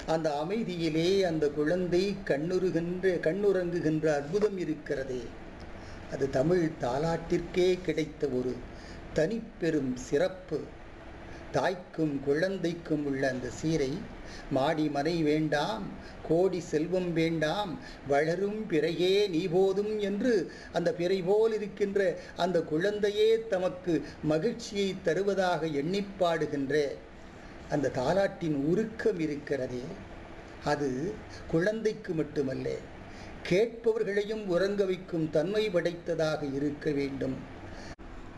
அந்த அமைதியிலே அந்த குழந்தை கண்ணுறுகின்ற கண்ணுறங்குகின்ற அற்புதம் இருக்கிறதே அது தமிழ் தாலாட்டிற்கே கிடைத்த ஒரு தனிப்பெரும் சிறப்பு தாய்க்கும் குழந்தைக்கும் உள்ள அந்த சீரை மாடி மனை வேண்டாம் கோடி செல்வம் வேண்டாம் வளரும் பிறையே நீ போதும் என்று அந்த பிறை போல் இருக்கின்ற அந்த குழந்தையே தமக்கு மகிழ்ச்சியை தருவதாக எண்ணிப் பாடுகின்ற அந்த தாலாட்டின் உருக்கம் இருக்கிறதே அது குழந்தைக்கு மட்டுமல்ல கேட்பவர்களையும் உறங்க வைக்கும் தன்மை படைத்ததாக இருக்க வேண்டும்